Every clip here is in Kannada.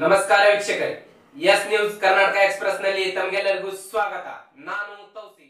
ನಮಸ್ಕಾರ ವೀಕ್ಷಕರೇ ಎಸ್ ನ್ಯೂಸ್ ಕರ್ನಾಟಕ ಎಕ್ಸ್ಪ್ರೆಸ್ ನಲ್ಲಿ ತಮಗೆಲ್ಲರಿಗೂ ಸ್ವಾಗತ ನಾನು ತೌಸಿ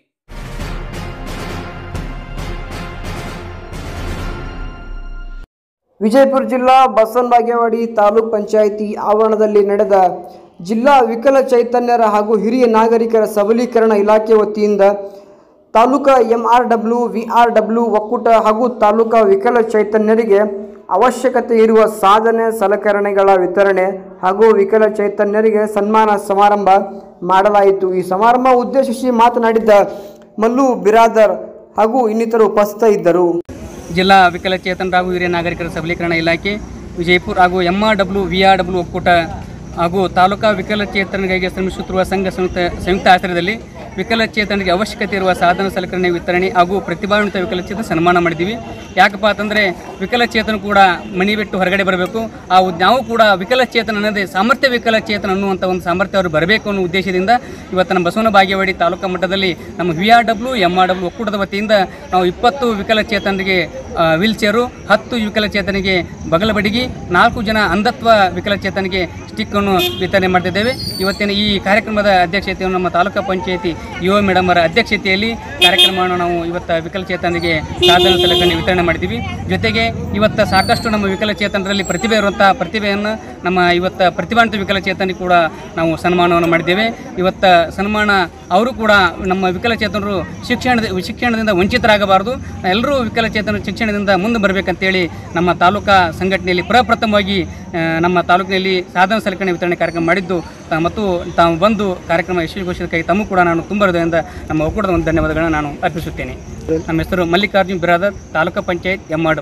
ವಿಜಯಪುರ ಜಿಲ್ಲಾ ಬಸವನಬಾಗೇವಾಡಿ ತಾಲೂಕ್ ಪಂಚಾಯಿತಿ ಆವರಣದಲ್ಲಿ ನಡೆದ ಜಿಲ್ಲಾ ವಿಕಲ ಚೈತನ್ಯರ ಹಾಗೂ ಹಿರಿಯ ನಾಗರಿಕರ ಸಬಲೀಕರಣ ಇಲಾಖೆ ವತಿಯಿಂದ ತಾಲೂಕಾ ಎಂಆರ್ಡಬ್ಲ್ಯೂ ವಿಆರ್ಡಬ್ಲ್ಯೂ ಒಕ್ಕೂಟ ಹಾಗೂ ತಾಲೂಕಾ ವಿಕಲ ಚೈತನ್ಯರಿಗೆ ಅವಶ್ಯಕತೆ ಇರುವ ಸಾಧನೆ ಸಲಕರಣೆಗಳ ವಿತರಣೆ ಹಾಗೂ ವಿಕಲ ಚೈತನ್ಯರಿಗೆ ಸನ್ಮಾನ ಸಮಾರಂಭ ಮಾಡಲಾಯಿತು ಈ ಸಮಾರಂಭ ಉದ್ದೇಶಿಸಿ ಮಾತನಾಡಿದ್ದ ಮಲ್ಲು ಬಿರಾದರ್ ಹಾಗೂ ಇನ್ನಿತರು ಉಪಸ್ಥಿತರಿದ್ದರು ಜಿಲ್ಲಾ ವಿಕಲಚೇತನರ ಹಾಗೂ ಹಿರಿಯ ನಾಗರಿಕರ ಸಬಲೀಕರಣ ಇಲಾಖೆ ವಿಜಯಪುರ ಹಾಗೂ M R W V R W ಒಕ್ಕೂಟ ಹಾಗೂ ತಾಲೂಕಾ ವಿಕಲಚೇತನರಿಗಾಗಿ ಶ್ರಮಿಸುತ್ತಿರುವ ಸಂಘ ಸಂಯುಕ್ತ ಸಂಯುಕ್ತ ಆಶ್ರಯದಲ್ಲಿ ವಿಕಲಚೇತನರಿಗೆ ಅವಶ್ಯಕತೆ ಇರುವ ಸಾಧನ ಸಲಕರಣೆ ವಿತರಣೆ ಹಾಗೂ ಪ್ರತಿಭಾನ್ವಿತ ವಿಕಲಚೇತನ ಸನ್ಮಾನ ಮಾಡಿದ್ದೀವಿ ಯಾಕಪ್ಪ ಅಂತಂದರೆ ವಿಕಲಚೇತನ ಕೂಡ ಮನಿ ಬಿಟ್ಟು ಹೊರಗಡೆ ಬರಬೇಕು ಆ ಉದ್- ನಾವು ಕೂಡ ವಿಕಲಚೇತನ ಅನ್ನೋದೇ ಸಾಮರ್ಥ್ಯ ವಿಕಲಚೇತನ ಅನ್ನುವಂಥ ಒಂದು ಸಾಮರ್ಥ್ಯ ಅವರು ಬರಬೇಕು ಅನ್ನೋ ಉದ್ದೇಶದಿಂದ ಇವತ್ತು ನಮ್ಮ ಬಸವನ ಬಾಗೇವಾಡಿ ತಾಲೂಕಾ ಮಟ್ಟದಲ್ಲಿ ನಮ್ಮ V R W M R W ಒಕ್ಕೂಟದ ವತಿಯಿಂದ ನಾವು ಇಪ್ಪತ್ತು ವಿಕಲಚೇತನರಿಗೆ ವೀಲ್ ಚೇರು ಹತ್ತು ವಿಕಲಚೇತನಿಗೆ ಬಗಲ ಬಡಿಗಿ ನಾಲ್ಕು ಜನ ಅಂಧತ್ವ ವಿಕಲಚೇತನಿಗೆ ಸ್ಟಿಕ್ಕನ್ನು ವಿತರಣೆ ಮಾಡ್ತಿದ್ದೇವೆ ಇವತ್ತಿನ ಈ ಕಾರ್ಯಕ್ರಮದ ಅಧ್ಯಕ್ಷತೆಯನ್ನು ನಮ್ಮ ತಾಲೂಕಾ ಪಂಚಾಯತಿ ಯುವ ಮೇಡಮ್ ಅವರ ಅಧ್ಯಕ್ಷತೆಯಲ್ಲಿ ಕಾರ್ಯಕ್ರಮವನ್ನು ನಾವು ಇವತ್ತು ವಿಕಲಚೇತನರಿಗೆ ಸಾಧನ ಸಲಕರಣೆ ವಿತರಣೆ ಮಾಡಿದ್ದೀವಿ ಜೊತೆಗೆ ಇವತ್ತು ಸಾಕಷ್ಟು ನಮ್ಮ ವಿಕಲಚೇತನರಲ್ಲಿ ಪ್ರತಿಭೆ ಇರುವಂಥ ಪ್ರತಿಭೆಯನ್ನು ನಮ್ಮ ಇವತ್ತು ಪ್ರತಿಭಾನ್ವಿತ ವಿಕಲಚೇತನಿಗೆ ಕೂಡ ನಾವು ಸನ್ಮಾನವನ್ನು ಮಾಡಿದ್ದೇವೆ ಇವತ್ತು ಸನ್ಮಾನ ಅವರು ಕೂಡ ನಮ್ಮ ವಿಕಲಚೇತನರು ಶಿಕ್ಷಣದ ಶಿಕ್ಷಣದಿಂದ ವಂಚಿತರಾಗಬಾರದು ಎಲ್ಲರೂ ವಿಕಲಚೇತನ ಶಿಕ್ಷಣದಿಂದ ಮುಂದೆ ಬರಬೇಕಂತೇಳಿ ನಮ್ಮ ತಾಲೂಕಾ ಸಂಘಟನೆಯಲ್ಲಿ ಪ್ರಪ್ರಥಮವಾಗಿ ಆ, ನಮ್ಮ ತಾಲೂಕಿನಲ್ಲಿ ಸಾಧನ ಸಲಕರಣೆ ವಿತರಣೆ ಕಾರ್ಯಕ್ರಮ ಮಾಡಿದ್ದು ತಾ- ಮತ್ತು ತಾವು ಬಂದು ಕಾರ್ಯಕ್ರಮ ಯಶಸ್ವಿಗೊಳಿಸಿದ ತಮಗೂ ಕೂಡ ನಾನು ತುಂಬ ಹೃದಯದಿಂದ ನಮ್ಮ ಒಕ್ಕೂಟದ ಒಂದು ಧನ್ಯವಾದಗಳನ್ನು ನಾನು ಅರ್ಪಿಸುತ್ತೇನೆ ನಮ್ಮ ಹೆಸರು ಮಲ್ಲಿಕಾರ್ಜುನ್ ಬಿರಾದರ್ ತಾಲೂಕಾ ಪಂಚಾಯತ್ ಎಮ್ಮಾಡು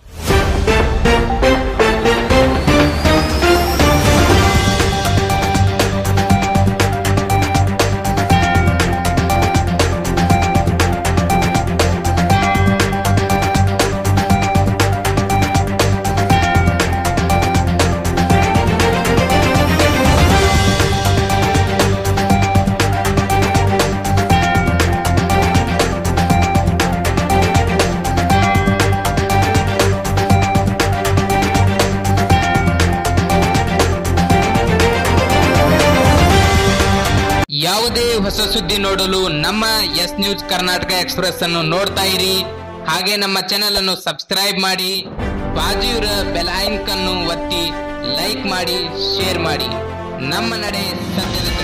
ಯಾವುದೇ ಹೊಸ ಸುದ್ದಿ ನೋಡಲು ನಮ್ಮ ಎಸ್ ನ್ಯೂಸ್ ಕರ್ನಾಟಕ ಎಕ್ಸ್ಪ್ರೆಸ್ ಅನ್ನು ನೋಡ್ತಾ ಇರಿ ಹಾಗೆ ನಮ್ಮ ಚಾನೆಲ್ ಅನ್ನು ಸಬ್ಸ್ಕ್ರೈಬ್ ಮಾಡಿ ಬಾಜುವಿರ ಬೆಲ್ ಐಕನ್ ಅನ್ನು ಒತ್ತಿ ಲೈಕ್ ಮಾಡಿ ಶೇರ್ ಮಾಡಿ ನಮ್ಮ ನಡೆ ಸತ್ಯದ ಕಡೆ.